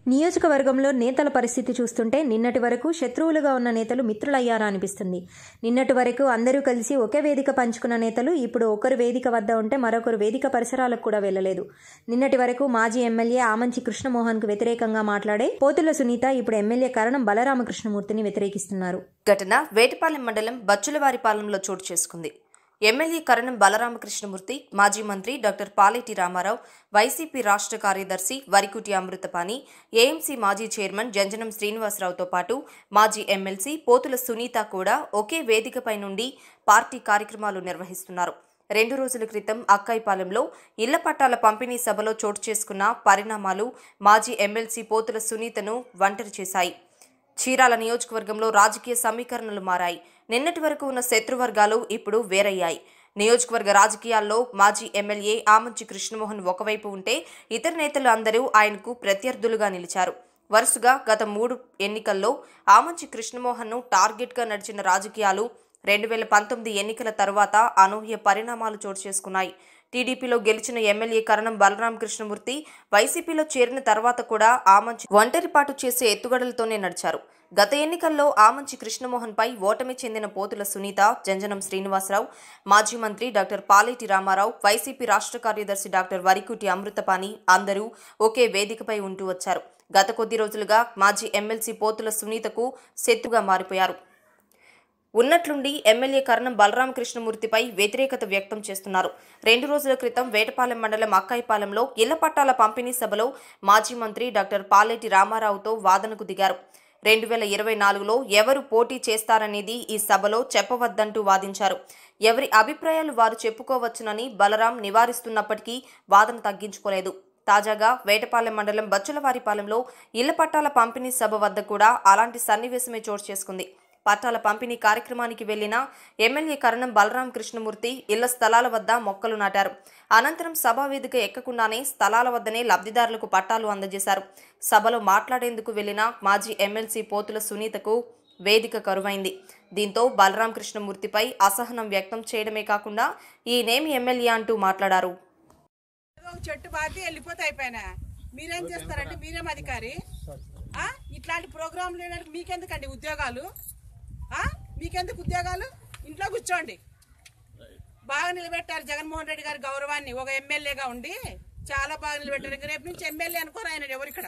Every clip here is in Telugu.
నియోజకవర్గంలో నేతల పరిస్థితి చూస్తుంటే నిన్నటి వరకు శత్రువులుగా ఉన్న నేతలు మిత్రులయ్యారా అనిపిస్తుంది నిన్నటి వరకు అందరూ కలిసి ఒకే వేదిక పంచుకున్న నేతలు ఇప్పుడు ఒకరు వేదిక వద్ద ఉంటే మరొకరు వేదిక పరిసరాలకు కూడా వెళ్లలేదు నిన్నటి వరకు మాజీ ఎమ్మెల్యే ఆమంచి కృష్ణమోహన్ కు వ్యతిరేకంగా మాట్లాడే పోతుల సునీత ఇప్పుడు ఎమ్మెల్యే కరణం బలరామకృష్ణమూర్తిని వ్యతిరేకిస్తున్నారు ఘటన వేటపాలెం మండలం బచ్చులవారిపాలెంలో చోటు చేసుకుంది ఎమ్మెల్యే కరణం బలరామకృష్ణమూర్తి మాజీ మంత్రి డాక్టర్ పాలేటి రామారావు వైసీపీ రాష్ట్ర కార్యదర్శి వరికుటి అమృతపాణి ఏఎంసీ మాజీ చైర్మన్ జంజనం శ్రీనివాసరావుతో పాటు మాజీ ఎమ్మెల్సీ పోతుల సునీత కూడా ఒకే వేదికపై నుండి పార్టీ కార్యక్రమాలు నిర్వహిస్తున్నారు రెండు రోజుల క్రితం అక్కాయిపాలెంలో ఇళ్ల పట్టాల పంపిణీ సభలో చోటు చేసుకున్న పరిణామాలు మాజీ ఎమ్మెల్సీ పోతుల సునీతను ఒంటరి చేశాయి చీరాల నియోజకవర్గంలో రాజకీయ సమీకరణలు మారాయి నిన్నటి వరకు ఉన్న శత్రువర్గాలు ఇప్పుడు వేరయ్యాయి నియోజకవర్గ రాజకీయాల్లో మాజీ ఎమ్మెల్యే ఆమంచి కృష్ణమోహన్ ఒకవైపు ఉంటే ఇతర నేతలు అందరూ ఆయనకు ప్రత్యర్థులుగా నిలిచారు వరుసగా గత మూడు ఎన్నికల్లో ఆమంచి కృష్ణమోహన్ను టార్గెట్గా నడిచిన రాజకీయాలు రెండు వేల పంతొమ్మిది ఎన్నికల తరువాత అనూహ్య పరిణామాలు చోటు చేసుకున్నాయి టీడీపీలో గెలిచిన ఎమ్మెల్యే కరణం బలరాం కృష్ణమూర్తి వైసీపీలో చేరిన తర్వాత కూడా ఆమంచి ఒంటరిపాటు చేసే ఎత్తుగడలతోనే నడిచారు గత ఎన్నికల్లో ఆమంచి కృష్ణమోహన్ పై ఓటమి చెందిన పోతుల సునీత జంజనం శ్రీనివాసరావు మాజీ మంత్రి డాక్టర్ పాలేటి రామారావు వైసీపీ రాష్ట్ర కార్యదర్శి డాక్టర్ వరికుటి అమృతపాణి అందరూ ఒకే వేదికపై ఉంటూ వచ్చారు గత కొద్ది రోజులుగా మాజీ ఎమ్మెల్సీ పోతుల సునీతకు శత్రుగా మారిపోయారు ఉన్నట్లుండి ఎమ్మెల్యే కరణం బలరామ కృష్ణమూర్తిపై వ్యతిరేకత వ్యక్తం చేస్తున్నారు రెండు రోజుల క్రితం వేటపాలెం మండలం అక్కాయిపాలెంలో ఇళ్ల పట్టాల పంపిణీ సభలో మాజీ మంత్రి డాక్టర్ పాలెటి రామారావుతో వాదనకు దిగారు రెండు వేల ఇరవై నాలుగులో ఎవరు పోటీ చేస్తారనేది ఈ సభలో చెప్పవద్దంటూ వాదించారు ఎవరి అభిప్రాయాలు వారు చెప్పుకోవచ్చునని బలరాం నివారిస్తున్నప్పటికీ వాదన తగ్గించుకోలేదు తాజాగా వేటపాలెం మండలం బచ్చులవారిపాలెంలో ఇళ్ల పట్టాల పంపిణీ సభ వద్ద కూడా అలాంటి సన్నివేశమే చోటు చేసుకుంది పట్టాల పంపిణీ కార్యక్రమానికి వెళ్లిన ఎమ్మెల్యే కరణం బలరాం కృష్ణమూర్తి ఇళ్ల స్థలాల వద్ద మొక్కలు నాటారు అనంతరం సభా వేదిక ఎక్కకుండానే స్థలాల వద్దనే లబ్ధిదారులకు పట్టాలు అందజేశారు సభలో మాట్లాడేందుకు వెళ్లిన మాజీ ఎమ్మెల్సీ పోతుల సునీతకు వేదిక కరువైంది దీంతో బలరాం కృష్ణమూర్తిపై అసహనం వ్యక్తం చేయడమే కాకుండా ఈయనేమి ఎమ్మెల్యే అంటూ మాట్లాడారు ఒక చెట్టు బాధి వెళ్ళిపోతే అయిపోయినా మీరేం చేస్తారంటే మీరేం అధికారి ఆ? ఇట్లాంటి ప్రోగ్రాంలు లేడానికి మీకెందుకండి ఉద్యోగాలు ఆ? మీకెందుకు ఉద్యోగాలు ఇంట్లో కూర్చోండి బాగా నిలబెట్టారు జగన్మోహన్ రెడ్డి గారి గౌరవాన్ని ఒక ఎమ్మెల్యేగా ఉండి చాలా బాగా నిలబెట్టారు ఇంక రేపు నుంచి ఎమ్మెల్యే అనుకోరు ఆయన ఎవరు ఇక్కడ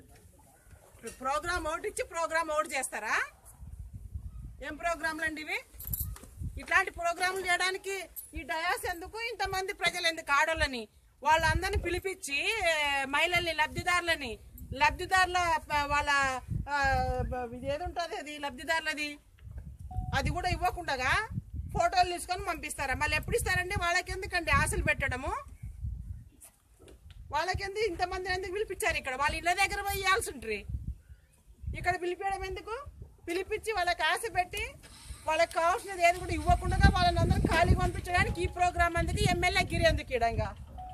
ప్రోగ్రామ్ ఒకటి ఇచ్చి ప్రోగ్రామ్ ఒకటి చేస్తారా ఏం ప్రోగ్రాంలు అండి ఇవి ఇట్లాంటి ప్రోగ్రాంలు చేయడానికి ఈ డయాస్ ఎందుకు ఇంతమంది ప్రజలు ఎందుకు ఆడోళ్ళని వాళ్ళందరిని పిలిపించి ఏ, మహిళల్ని లబ్ధిదారులని లబ్ధిదారుల ప- వాళ్ళ ఆ, బ- ఇది ఏది ఉంటుంది అది లబ్ధిదారులది అది కూడా ఇవ్వకుండా ఫోటోలు తీసుకొని పంపిస్తారా మళ్ళీ ఎప్పుడు ఇస్తారండి వాళ్ళకి ఎందుకండి ఆశలు పెట్టడము వాళ్ళకెందుకు ఇంతమంది ఎందుకు పిలిపించారు ఇక్కడ వాళ్ళ ఇళ్ళ దగ్గర పోయి ఇవ్వాల్సి ఉంటుంది ఇక్కడ పిలిపించడం ఎందుకు పిలిపించి వాళ్ళకి ఆశ పెట్టి వాళ్ళకి కావాల్సినది ఏది కూడా ఇవ్వకుండా వాళ్ళని అందరం ఖాళీగా పంపించడానికి ఈ ప్రోగ్రామ్ అందుకు ఎమ్మెల్యే గిరి ఎందుకు ఇడంగా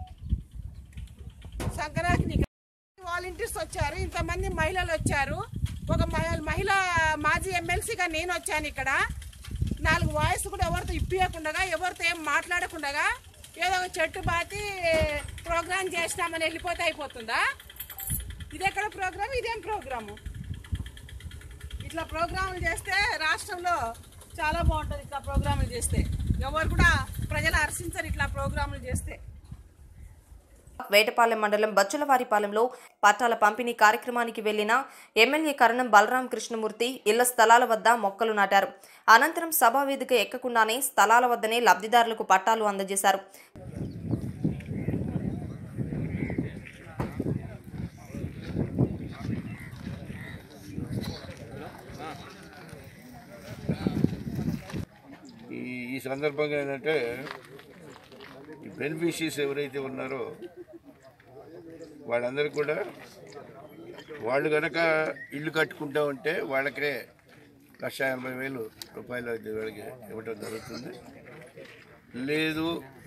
సంక్రాంతి వాలంటీర్స్ వచ్చారు ఇంతమంది మహిళలు వచ్చారు ఒక మహి- మహిళ మాజీ ఎమ్మెల్సీగా నేను వచ్చాను ఇక్కడ నాలుగు వాయిస్ కూడా ఎవరితో ఇప్పియకుండా ఎవరితో ఏం మాట్లాడకుండా ఏదో ఒక చెట్టు బాతి ప్రోగ్రామ్ చేసినామని వెళ్ళిపోతే అయిపోతుందా ఇది ఎక్కడ ప్రోగ్రామ్ ఇదేం ప్రోగ్రాము ఇట్లా ప్రోగ్రాములు చేస్తే రాష్ట్రంలో చాలా బాగుంటుంది ఇట్లా ప్రోగ్రాములు చేస్తే ఎవరు కూడా ప్రజలు హర్షించరు ఇట్లా ప్రోగ్రాములు చేస్తే వేటపాలెం మండలం బచ్చులవారిపాలెంలో పట్టాల పంపిణీ కార్యక్రమానికి వెళ్లిన ఎమ్మెల్యే కరణం బలరాం కృష్ణమూర్తి ఇళ్ల స్థలాల వద్ద మొక్కలు నాటారు అనంతరం సభా వేదిక ఎక్కకుండానే స్థలాల వద్దనే లబ్ధిదారులకు పట్టాలు అందజేశారు ఈ ఈ సందర్భంగా ఏంటంటే ఈ బెనిఫిషరీస్ ఎవరైతే ఉన్నారో వాళ్ళందరూ కూడా వాళ్ళు కనుక ఇల్లు కట్టుకుంటా ఉంటే వాళ్ళకే లక్ష ఎనభై వేలు రూపాయలు అయితే వాళ్ళకి ఇవ్వటం జరుగుతుంది లేదు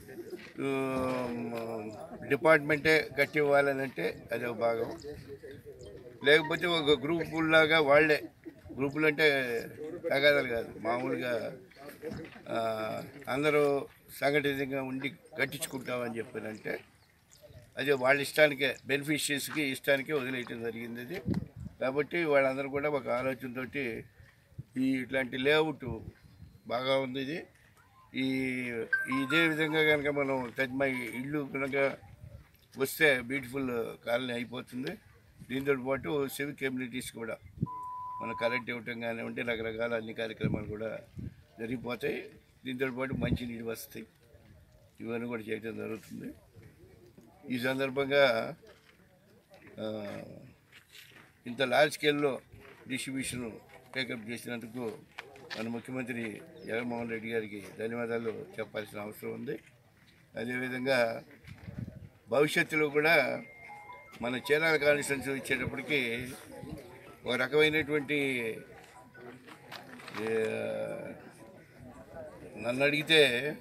ఉమ్, డిపార్ట్మెంటే కట్టి ఇవ్వాలని అంటే అది ఒక భాగం లేకపోతే ఒక గ్రూపుల్లాగా వాళ్ళే గ్రూపులు అంటే తగాదాలు కాదు మామూలుగా ఆ, అందరూ సంఘటితంగా ఉండి కట్టించుకుంటామని చెప్పారంటే అది వాళ్ళ ఇష్టానికే బెనిఫిషియర్స్కి ఇష్టానికే వదిలేయటం జరిగింది అది కాబట్టి వాళ్ళందరూ కూడా ఒక ఆలోచనతోటి ఈ ఇట్లాంటి లేఅవుట్ బాగా ఉంది ఇది ఈ ఇదే విధంగా కనుక మనం తజ్మా ఇల్లు కనుక వస్తే బ్యూటిఫుల్ కాలనీ అయిపోతుంది దీంతో పాటు సివిక్ కమ్యూనిటీస్ కూడా మన కరెంట్ ఇవ్వటం కానివ్వండి రకరకాల అన్ని కార్యక్రమాలు కూడా జరిగిపోతాయి దీంతో పాటు మంచినీళ్ళు వస్తాయి ఇవన్నీ కూడా చేయడం జరుగుతుంది ఈ సందర్భంగా ఆ, ఇంత లార్జ్ స్కేల్లో డిస్ట్రిబ్యూషన్ టేకప్ చేసినందుకు మన ముఖ్యమంత్రి జగన్మోహన్ రెడ్డి గారికి ధన్యవాదాలు చెప్పాల్సిన అవసరం ఉంది అదేవిధంగా భవిష్యత్తులో కూడా మన చీరాల కాన్స్టిట్యున్సీ ఇచ్చేటప్పటికి ఒక రకమైనటువంటి ఏ, నన్ను అడిగితే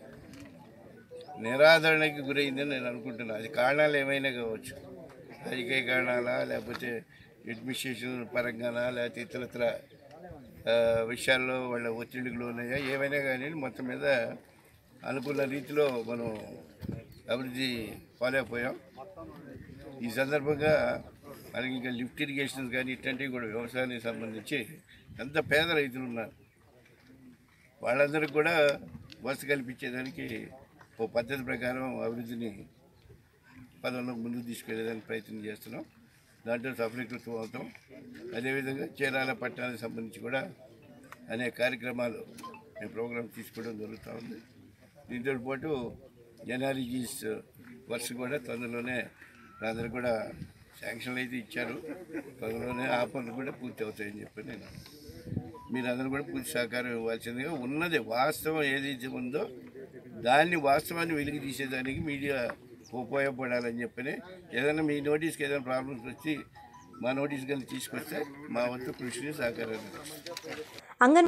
నిరాదరణకి గురైందని నేను అనుకుంటున్నాను అది కారణాలు ఏమైనా కావచ్చు రాజకీయ కారణాలా లేకపోతే అడ్మినిస్ట్రేషన్ పరంగానా లేకపోతే ఇతరత్ర ఆ, విషయాల్లో వాళ్ళ ఒత్తిడికి లోనయ్యా ఏమైనా కానీ మొత్తం మీద అనుకున్న రీతిలో మనం అభివృద్ధి పోలేకపోయాం ఈ సందర్భంగా మనకి ఇంకా లిఫ్ట్ ఇరిగేషన్స్ కానీ ఇట్లాంటివి కూడా వ్యవసాయానికి సంబంధించి ఎంత పేద రైతులు ఉన్నారు వాళ్ళందరికీ కూడా వసతి కల్పించేదానికి ఓ పద్ధతి ప్రకారం అభివృద్ధిని పదంలో ముందుకు తీసుకెళ్లేదానికి ప్రయత్నం చేస్తున్నాం దాంట్లో సఫలీకృతం అవుతాం అదేవిధంగా చీరాల పట్టణానికి సంబంధించి కూడా అనేక కార్యక్రమాలు మేము ప్రోగ్రామ్ తీసుకోవడం జరుగుతూ ఉంది దీంతో పాటు ఎన్ఆర్జీస్ వర్క్స్ కూడా తొందరలోనే అందరూ కూడా శాంక్షన్లు అయితే ఇచ్చారు త్వరలోనే ఆ పనులు కూడా పూర్తి అవుతాయని చెప్పి నేను మీరందరూ కూడా పూర్తి సహకారం ఇవ్వాల్సిందిగా ఉన్నది వాస్తవం ఏదైతే ఉందో దాన్ని వాస్తవాన్ని వెలికి తీసేదానికి మీడియా ఉపయోగపడాలని చెప్పని ఏదైనా మీ నోటీస్కి ఏదైనా ప్రాబ్లమ్స్ వచ్చి మా నోటీస్ కానీ తీసుకొస్తే మా వంతు కృషిని సహకారాన్ని అంగన్